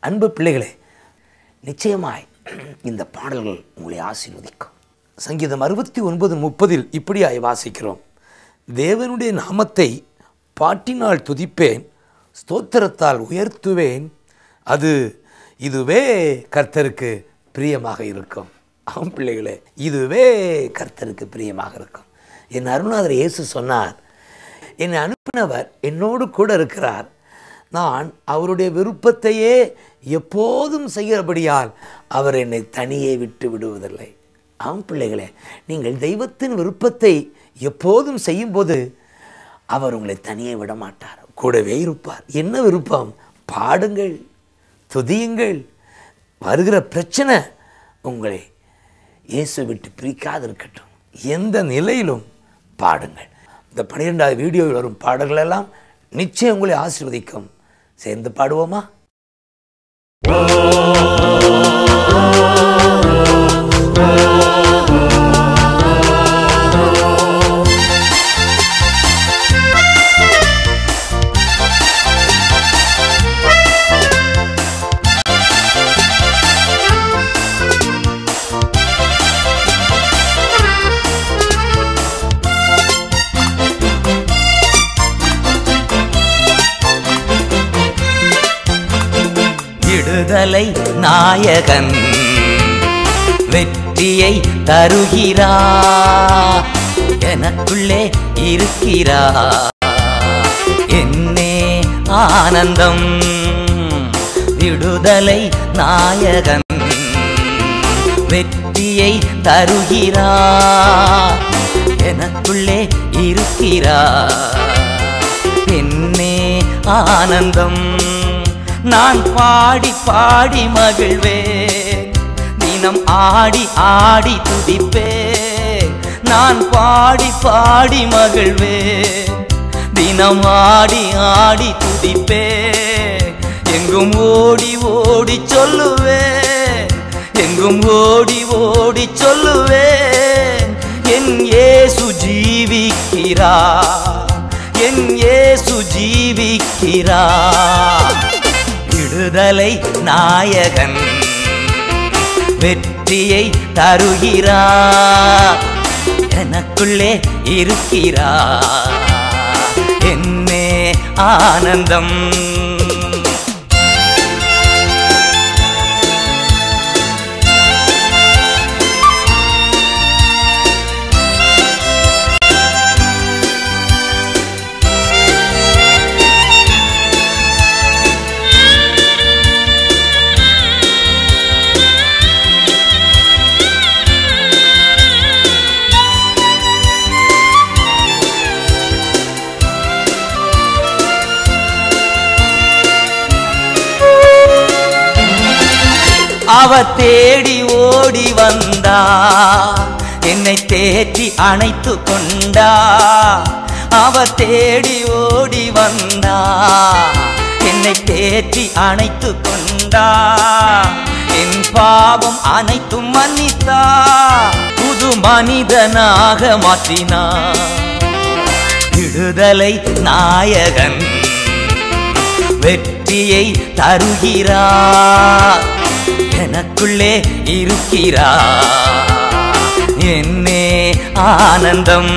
அன்பு பிள்ளைகளே நிச்சயமாய் இந்த பாடல்கள் உங்களை ஆசீர்வதிக்கும் சங்கீதம் அறுபத்தி ஒன்பது முப்பதில் இப்படியாய் வாசிக்கிறோம் தேவனுடைய நாமத்தை பாட்டினால் துதிப்பேன் ஸ்தோத்திரத்தால் உயர்த்துவேன் அது இதுவே கர்த்தருக்கு பிரியமாக இருக்கும் ஆம் பிள்ளைகளே இதுவே கர்த்தருக்கு பிரியமாக இருக்கும் என் அருணாதர் இயேசு சொன்னார் என்னை அனுப்பினவர் என்னோடு கூட இருக்கிறார் நான் அவருடைய விருப்பத்தையே எப்போதும் செய்கிறபடியால் அவர் என்னை தனியே விட்டு விடுவதில்லை ஆம் பிள்ளைகளே நீங்கள் தெய்வத்தின் விருப்பத்தை எப்போதும் செய்யும்போது அவர் உங்களை தனியே விட மாட்டார் கூடவே இருப்பார் என்ன விருப்பம் பாடுங்கள் துதியுங்கள் வருகிற பிரச்சனை உங்களை இயேசு விட்டு பிரிக்காது இருக்கட்டும் எந்த நிலையிலும் பாடுங்கள் இந்த பன்னிரெண்டாவது வீடியோவில் வரும் பாடல்கள் எல்லாம் நிச்சயம் உங்களை ஆசீர்வதிக்கும் சேர்ந்து பாடுவோமா விடுதலை நாயகன் வெற்றியை தருகிறா எனக்குள்ளே இருக்கிறா என்னே ஆனந்தம் விடுதலை நாயகன் வெற்றியை தருகிறா எனக்குள்ளே இருக்கிறா என்னே ஆனந்தம் நான் பாடி பாடி மகிழ்வேன் தினம் ஆடி ஆடி துதிப்பேன் நான் பாடி பாடி மகிழ்வேன் தினம் ஆடி ஆடி துதிப்பேன் எங்கும் ஓடி ஓடி சொல்லுவேன் எங்கும் ஓடி ஓடி சொல்லுவேன் என் இயேசு ஜீவிக்கிறா என் இயேசு ஜீவிக்கிறா விடுதலை நாயகன் வெற்றியை தருகிறா எனக்குள்ளே இருக்கிறா என்னே ஆனந்தம் அவ தேடி ஓடி வந்தா என்னை தேற்றி அணைத்து கொண்டா அவ தேடி ஓடி வந்தா என்னை தேற்றி அணைத்து கொண்டா என் பாவம் அனைத்தும் மன்னித்தா புது மனிதனாக மாற்றினா விடுதலை நாயகன் வெற்றியை தருகிறா எனக்குள்ளே இருக்கிறா என்னே ஆனந்தம்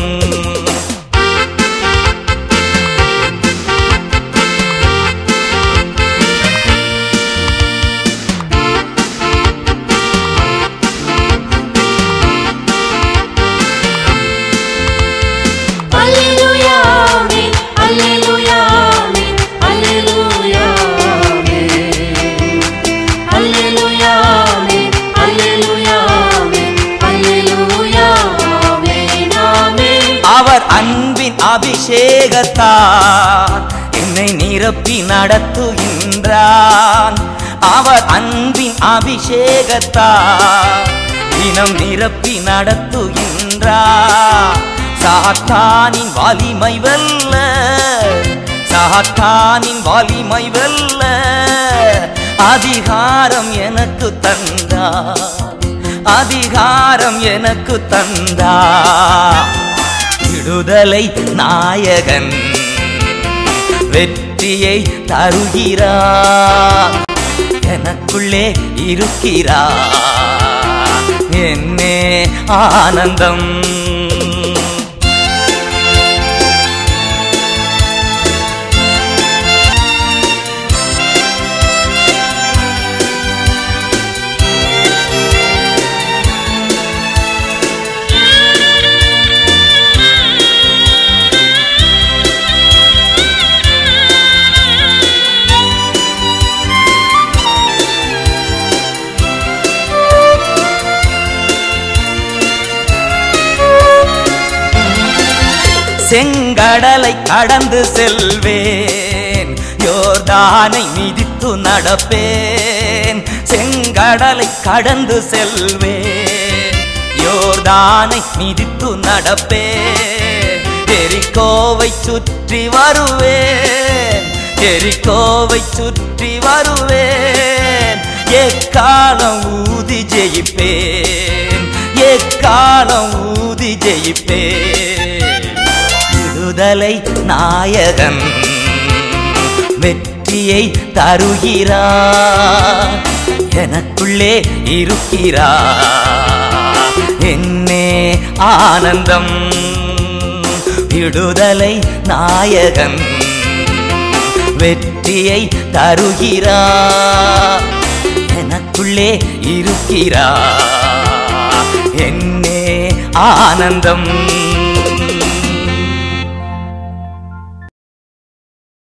Alleluia, amen. Alleluia, amen. Alleluia, amen. Alleluia, amen. Alleluia, amen. Alleluia, amen, amen. அவர் அன்பின் அபிஷேகத்தார் என்னை நிரப்பி நடத்துகின்றான் அவர் அன்பின் அபிஷேகத்தார் தினம் நிரப்பி நடத்துகின்றார் சாத்தானின் வலிமை வெல்ல சாத்தானின் வலிமை வெல்ல அதிகாரம் எனக்கு தந்தார் அதிகாரம் எனக்கு தந்தார் விடுதலை நாயகன் வெற்றியை தருகிறார் எனக்குள்ளே இருக்கிறா என்னே ஆனந்தம் செங்கடலை கடந்து செல்வேன் யோர்தானை மிதித்து நடப்பேன் செங்கடலை கடந்து செல்வேன் யோர்தானை மிதித்து நடப்பேன் எரிக்கோவை சுற்றி வருவேன் எரிக்கோவை சுற்றி வருவேன் எக்காலம் ஊதி ஜெயிப்பேன் எக்காலம் ஊதி ஜெயிப்பேன் விடுதலை நாயகன் வெற்றியை தருகிறார் எனக்குள்ளே இருக்கிறார் என்னே ஆனந்தம் விடுதலை நாயகன் வெற்றியை தருகிறார் எனக்குள்ளே இருக்கிறார் என்னே ஆனந்தம்